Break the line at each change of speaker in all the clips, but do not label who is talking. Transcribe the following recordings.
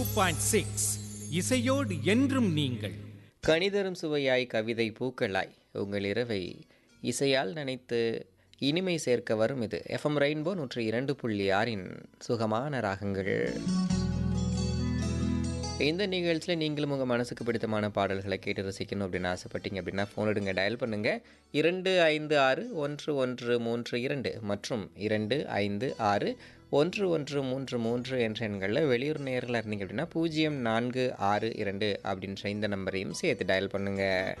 Point six இசையோடு என்றும் நீங்கள்
கணிதரும் சுவையாய் கவிதை பூக்களாய் உங்கள் இரவை இசையால் நினைத்து இனிமை சேர்க்க வரும் இது எஃப்எம் ரெயின்போ நூற்றி இரண்டு புள்ளி ஆறின் சுகமான ராகங்கள் இந்த நிகழ்ச்சியில் நீங்களும் உங்கள் மனசுக்கு பிடித்தமான பாடல்களை கேட்டு ரசிக்கணும் அப்படின்னு ஆசைப்பட்டீங்க அப்படின்னா ஃபோன் எடுங்க டயல் பண்ணுங்கள் இரண்டு ஐந்து ஆறு ஒன்று ஒன்று மூன்று இரண்டு மற்றும் இரண்டு ஐந்து ஆறு ஒன்று ஒன்று மூன்று மூன்று என்ற எண்களில் வெளியூர் நேரில் இருந்தீங்க அப்படின்னா பூஜ்ஜியம் நான்கு ஆறு இரண்டு அப்படின்ற இந்த நம்பரையும் சேர்த்து டயல் பண்ணுங்கள்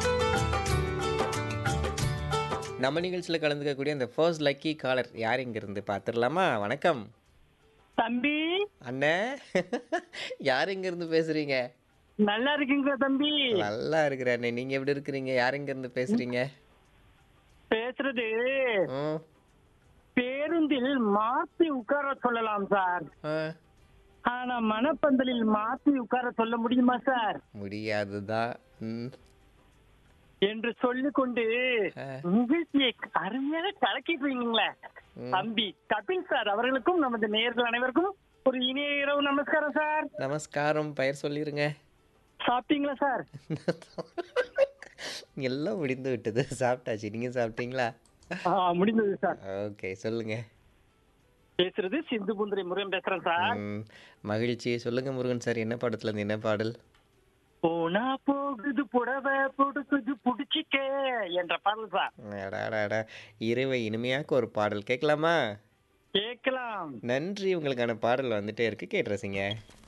நம்ம நிகழ்ச்சியில் கலந்துக்கக்கூடிய அந்த ஃபர்ஸ்ட் லக்கி காலர் யார் இங்கிருந்து பார்த்துடலாமா வணக்கம்
தம்பி
அண்ணே யார் இங்கிருந்து பேசுறீங்க
நல்லா இருக்கீங்களா தம்பி
நல்லா இருக்கிறேன் அண்ணே நீங்க எப்படி இருக்கிறீங்க யார் இங்கிருந்து பேசுறீங்க
பேசுறது
ம்,
பேருந்தில் மாத்தி உட்கார சொல்லலாம் சார்
ஆ,
ஆனா மனப்பந்தலில் மாத்தி உட்கார சொல்ல முடியுமா சார்
முடியாதுதான் ம்,
என்று சொல்லிக் கொண்டு
ஆ.
நிகழ்ச்சியை அருமையாக கலக்கிட்டீங்களே தம்பி கபில் சார் அவர்களுக்கும் நமது நேயர்கள் அனைவருக்கும் ஒரு இனிய இரவு நமஸ்காரம் சார்
நமஸ்காரம் பெயர் சொல்லிருங்க
சாப்பிட்டீங்களா சார்
எல்லாம் முடிந்து விட்டது சாப்பிட்டாச்சு நீங்க சாப்பிட்டீங்களா
ஆ, முடிந்தது சார்
ஓகே சொல்லுங்க
பேசுறது சிந்து புந்திரி முருகன் பேசுறேன் சார்
ம், மகிழ்ச்சி சொல்லுங்க முருகன் சார் என்ன படத்துல இருந்து என்ன பாடல்
போனா போகுது புடவை புடுக்குது புடிச்சிக்க என்ற பாடல் சார்
அடாடாடா இரவை இனிமையாக்க ஒரு பாடல் கேட்கலாமா
கேட்கலாம்
நன்றி உங்களுக்கான பாடல் வந்துட்டே இருக்கு கேட்டு ரசிங்க